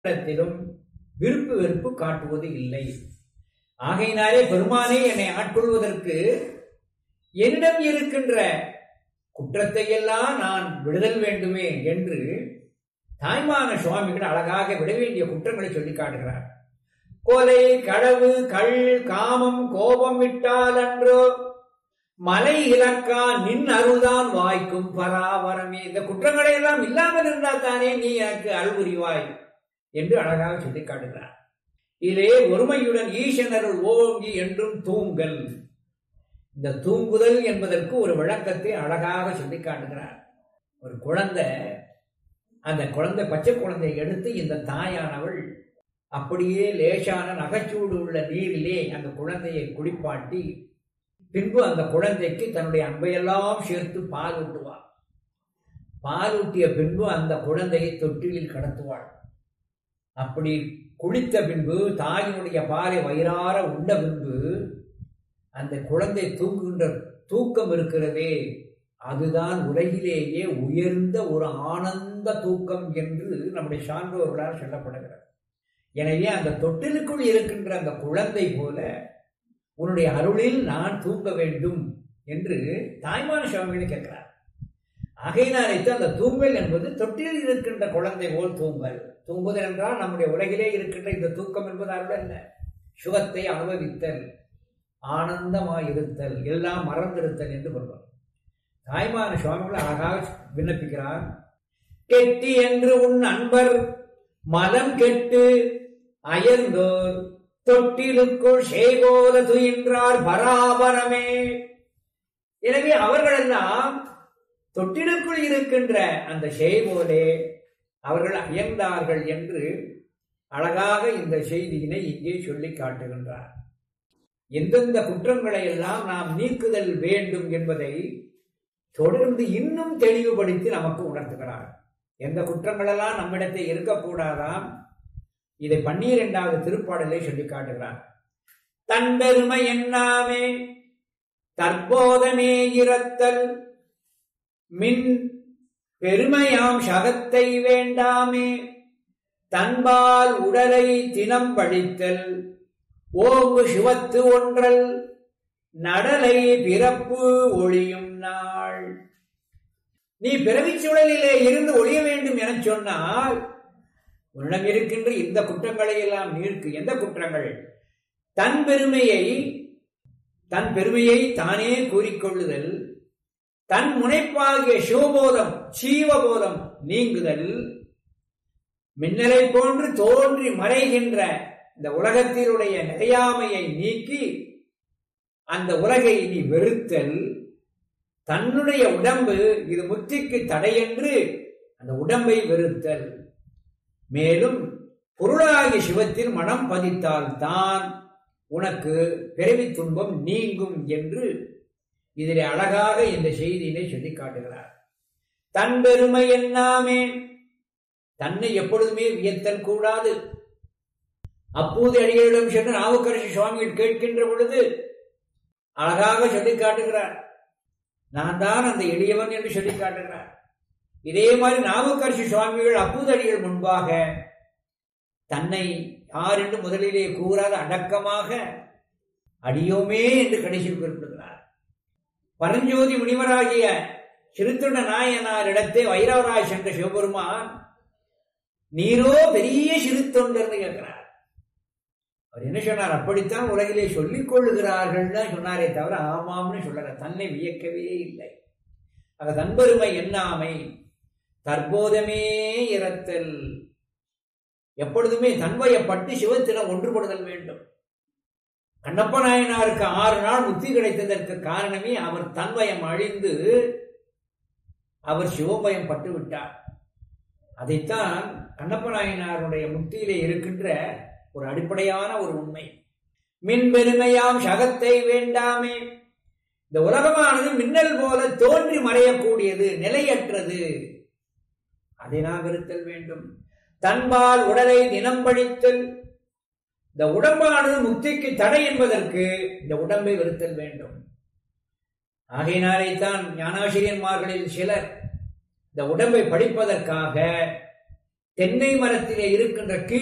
இடத்திலும் விருப்பு வெறுப்பு காட்டுவது இல்லை ஆகையினாலே பெருமானே என்னை ஆட்கொள்வதற்கு என்னிடம் இருக்கின்ற குற்றத்தை எல்லாம் நான் விடுதல் வேண்டுமே என்று தாய்மான சுவாமிகள் அழகாக விட வேண்டிய குற்றங்களை சொல்லி காட்டுகிறார் கொலை களவு கள் காமம் கோபம் விட்டால் அன்றோ மலை இலக்கா நின் அருள்தான் வாய்க்கும் பராவரமே இந்த குற்றங்களை எல்லாம் இல்லாமல் இருந்தால் தானே நீ எனக்கு அருள்புரிவாய் என்று அழகாக சொல்லி காட்டுகிறார் இதிலே ஒருமையுடன் ஈசனருள் ஓங்கி என்றும் தூங்கல் இந்த தூங்குதல் என்பதற்கு ஒரு விளக்கத்தை அழகாக சொல்லி காட்டுகிறார் ஒரு குழந்தை அந்த குழந்தை பச்சை குழந்தையை எடுத்து இந்த தாயானவள் அப்படியே லேசான நகைச்சூடு உள்ள நீரிலே அந்த குழந்தையை குளிப்பாட்டி பின்பு அந்த குழந்தைக்கு தன்னுடைய அன்பையெல்லாம் சேர்த்து பால் ஊட்டுவாள் பால் ஊட்டிய பின்பு அந்த குழந்தையை தொட்டிலில் கடத்துவாள் அப்படி குளித்த பின்பு தாயினுடைய பாலை வயிறார உண்ட பின்பு அந்த குழந்தை தூங்குகின்ற தூக்கம் இருக்கிறதே அதுதான் உலகிலேயே உயர்ந்த ஒரு ஆனந்த தூக்கம் என்று நம்முடைய சான்றோர்களால் சொல்லப்படுகிறது எனவே அந்த தொட்டிலுக்குள் இருக்கின்ற அந்த குழந்தை போல உன்னுடைய அருளில் நான் தூங்க வேண்டும் என்று தாய்மான சுவாமிகள் கேட்கிறார் ஆகையினாலேத்தான் அந்த தூங்கல் என்பது தொட்டில் இருக்கின்ற குழந்தை போல் தூங்கல் தூங்குதல் என்றால் நம்முடைய உலகிலே இருக்கின்ற இந்த தூக்கம் என்பது அருள் அல்ல சுகத்தை அனுபவித்தல் ஆனந்தமாயிருத்தல் எல்லாம் மறந்திருத்தல் என்று கொள்வார் தாய்மான சுவாமிகள் அழகாக விண்ணப்பிக்கிறார் கெட்டி என்று உன் அன்பர் மலம் கெட்டு அயர்ந்தோர் தொட்டிலுக்குள் சேகோல துயின்றார் பராபரமே எனவே அவர்களெல்லாம் தொட்டிலுக்குள் இருக்கின்ற அந்த செய்வோலே அவர்கள் அயர்ந்தார்கள் என்று அழகாக இந்த செய்தியினை இங்கே சொல்லி காட்டுகின்றார் எந்தெந்த குற்றங்களை எல்லாம் நாம் நீக்குதல் வேண்டும் என்பதை தொடர்ந்து இன்னும் தெளிவுபடுத்தி நமக்கு உணர்த்துகிறார் எந்த குற்றங்களெல்லாம் நம்மிடத்தில் இருக்கக்கூடாதாம் இதை பன்னிரெண்டாவது திருப்பாடலை சொல்லி காட்டுகிறார் தன் பெருமை என்னாமே தற்போதமே இரத்தல் மின் பெருமையாம் சகத்தை வேண்டாமே தன்பால் உடலை தினம் பழித்தல் ஓங்கு சிவத்து ஒன்றல் நடலை பிறப்பு ஒளியும் நாள் நீ பிறவிச் சுழலிலே இருந்து ஒழிய வேண்டும் என சொன்னால் உன்னிடம் இருக்கின்ற இந்த குற்றங்களை எல்லாம் நீர்க்கு எந்த குற்றங்கள் தன் பெருமையை தன் பெருமையை தானே கூறிக்கொள்ளுதல் தன் முனைப்பாகிய சிவபோதம் சீவபோதம் நீங்குதல் மின்னலை போன்று தோன்றி மறைகின்ற இந்த உலகத்தினுடைய நிலையாமையை நீக்கி அந்த உலகை நீ வெறுத்தல் தன்னுடைய உடம்பு இது முத்திக்கு தடையென்று அந்த உடம்பை வெறுத்தல் மேலும் பொருளாகிய சிவத்தில் மனம் பதித்தால் தான் உனக்கு பிறவி துன்பம் நீங்கும் என்று இதிலே அழகாக இந்த செய்தியினை சொல்லி காட்டுகிறார் தன் பெருமை என்னாமே தன்னை எப்பொழுதுமே வியத்தல் கூடாது அப்போது அடிகளிடம் சென்று நாவுக்கரசு சுவாமிகள் கேட்கின்ற பொழுது அழகாக சொல்லி காட்டுகிறார் நான் தான் அந்த எளியவன் என்று சொல்லி காட்டுகிறார் இதே மாதிரி நாவுக்கரசு சுவாமிகள் அப்பூதடிகள் முன்பாக தன்னை யார் என்று முதலிலே கூறாத அடக்கமாக அடியோமே என்று கடைசியில் குறிப்பிடுகிறார் பரஞ்சோதி முனிவராகிய சிறுத்தொண்ட நாயனாரிடத்தே வைரவராய் சென்ற சிவபெருமான் நீரோ பெரிய சிறுத்தொண்டர்னு கேட்கிறார் அவர் என்ன சொன்னார் அப்படித்தான் உலகிலே சொல்லிக் கொள்ளுகிறார்கள் தான் சொன்னாரே தவிர ஆமாம்னு சொல்லல தன்னை வியக்கவே இல்லை ஆக தன்பெருமை எண்ணாமை தற்போதமே இரத்தல் எப்பொழுதுமே தன்வயப்பட்டு சிவத்திடம் ஒன்றுபடுதல் வேண்டும் கண்ணப்ப நாயனாருக்கு ஆறு நாள் முக்தி கிடைத்ததற்கு காரணமே அவர் தன்வயம் அழிந்து அவர் சிவபயம் பட்டு விட்டார் அதைத்தான் கண்ணப்ப நாயனாருடைய முக்தியிலே இருக்கின்ற ஒரு அடிப்படையான ஒரு உண்மை மின் பெருமையாம் சகத்தை வேண்டாமே இந்த உலகமானது மின்னல் போல தோன்றி மறையக்கூடியது நிலையற்றது அதை நாம் இருத்தல் வேண்டும் தன்பால் உடலை தினம் பழித்தல் இந்த உடம்பானது முக்திக்கு தடை என்பதற்கு இந்த உடம்பை வெறுத்தல் வேண்டும் ஆகையினாலே தான் ஞானாசிரியன்மார்களில் சிலர் இந்த உடம்பை படிப்பதற்காக தென்னை மரத்திலே இருக்கின்ற கீழ்